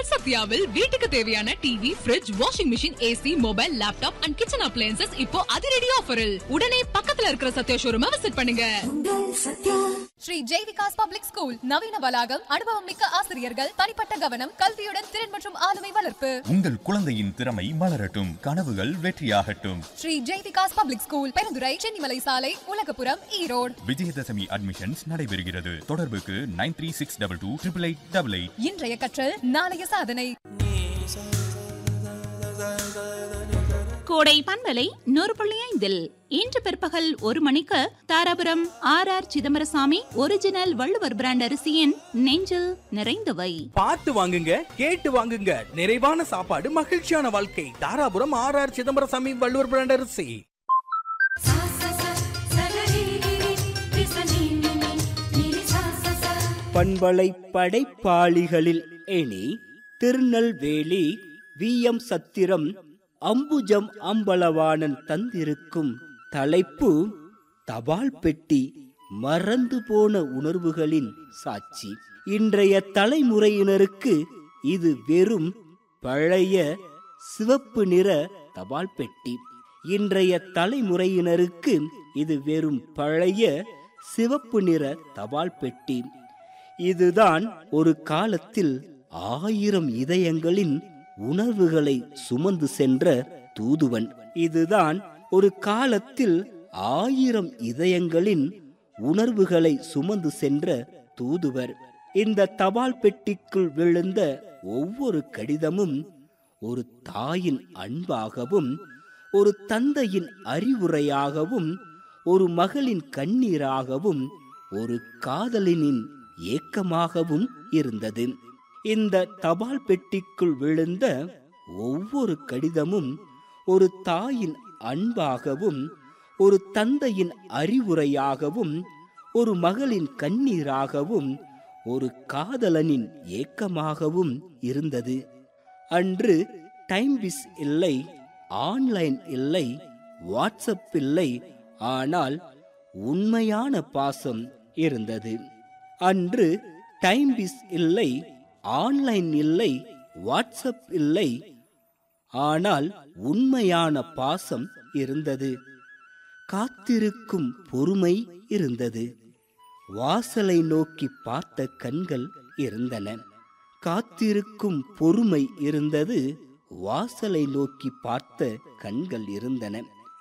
சத்யாவில் வீட்டுக்கு தேவையான TV fridge washing machine AC mobile laptop and kitchen appliances இப்போ அதிரடி ஆஃபரில் உடனே பக்கத்துல இருக்கிற சத்யா ஷோரூமை விசிட் பண்ணுங்க ஸ்ரீ ஜெய்விகாஸ் பப்ளிக் ஸ்கூல் நவீன வளாகம் அனுபவம் மிக்க ஆசிரியர்கள் தனிப்பட்ட கவனம் கல்வியுடன் திறன் மற்றும் ஆளுமை வளர்ப்பு உங்கள் குழந்தையின் திறமை மலரட்டும் கனவுகள் வெற்றியாகட்டும் ஸ்ரீ ஜெய்விகாஸ் பப்ளிக் ஸ்கூல் பெருந்துறை சென்னிமலை சாலை உலகபுரம் ஈரோடு விஜயதசமி அட்மிஷன்ஸ் நடைபெறுகிறது தொடர்புக்கு nine three six double two triple eight double eight இன்றைய கற்றல் நாளைய சாதனை கோடை பண்பலை நூறு புள்ளி ஐந்தில் இன்று பிற்பகல் ஒரு மணிக்கு Dharapuram R R Chidambarasamy original Valluvar brand அரிசியின் நெஞ்சில் நிறைந்தவை பார்த்து வாங்குங்க கேட்டு வாங்குங்க நிறைவான சாப்பாடு மகிழ்ச்சியான வாழ்க்கை Dharapuram R R Chidambarasamy Valluvar brand அரிசி பண்பலை படைப்பாளிகளில் எணி திருநெல்வேலி வி எம் சத்திரம் அம்புஜம் அம்பலவாணன் தந்திருக்கும் தலைப்பு தபால் பெட்டி மறந்து போன உணர்வுகளின் சாட்சி இன்றைய தலைமுறையினருக்கு இது வெறும் பழைய சிவப்பு நிற தபால் பெட்டி இன்றைய தலைமுறையினருக்கு இது வெறும் பழைய சிவப்பு நிற தபால் பெட்டி இதுதான் ஒரு காலத்தில் ஆயிரம் இதயங்களின் உணர்வுகளை சுமந்து சென்ற தூதுவன் இதுதான் ஒரு காலத்தில் ஆயிரம் இதயங்களின் உணர்வுகளை சுமந்து சென்ற தூதுவர் இந்த தபால் பெட்டிக்குள் விழுந்த ஒவ்வொரு கடிதமும் ஒரு தாயின் அன்பாகவும் ஒரு தந்தையின் அறிவுரையாகவும் ஒரு மகளின் கண்ணீராகவும் ஒரு காதலினின் ஏக்கமாகவும் இருந்தது இந்த தபால் பெட்டிக்குள் விழுந்த ஒவ்வொரு கடிதமும் ஒரு தாயின் அன்பாகவும் ஒரு தந்தையின் அறிவுரையாகவும் ஒரு மகளின் கண்ணீராகவும் ஒரு காதலனின் ஏக்கமாகவும் இருந்தது அன்று டைம்பிஸ் இல்லை ஆன்லைன் இல்லை வாட்ஸ்அப் இல்லை ஆனால் உண்மையான பாசம் இருந்தது அன்று டைம்பிஸ் இல்லை ஆன்லைன் இல்லை வாட்ஸ்அப் இல்லை ஆனால் உண்மையான பாசம் இருந்தது காத்திருக்கும் பொறுமை இருந்தது வாசலை நோக்கி பார்த்த கண்கள் இருந்தன காத்திருக்கும் பொறுமை இருந்தது வாசலை நோக்கி பார்த்த கண்கள் இருந்தன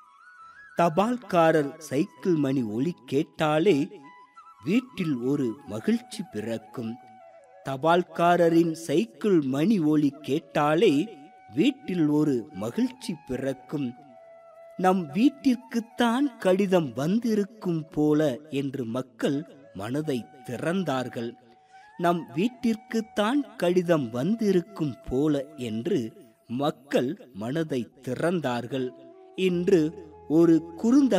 தபால்காரர் சைக்கிள் மணி ஒலி கேட்டாலே வீட்டில் ஒரு மகிழ்ச்சி பிறக்கும் தபால்காரரின் சைக்கிள் மணி ஒலி கேட்டாலே வீட்டில் ஒரு மகிழ்ச்சி பிறக்கும் நம் வீட்டிற்குத்தான் கடிதம் வந்திருக்கும் போல என்று மக்கள் மனதை திறந்தார்கள் நம் வீட்டிற்குத்தான் கடிதம் வந்திருக்கும் போல என்று மக்கள் மனதை திறந்தார்கள் இன்று ஒரு குறுந்த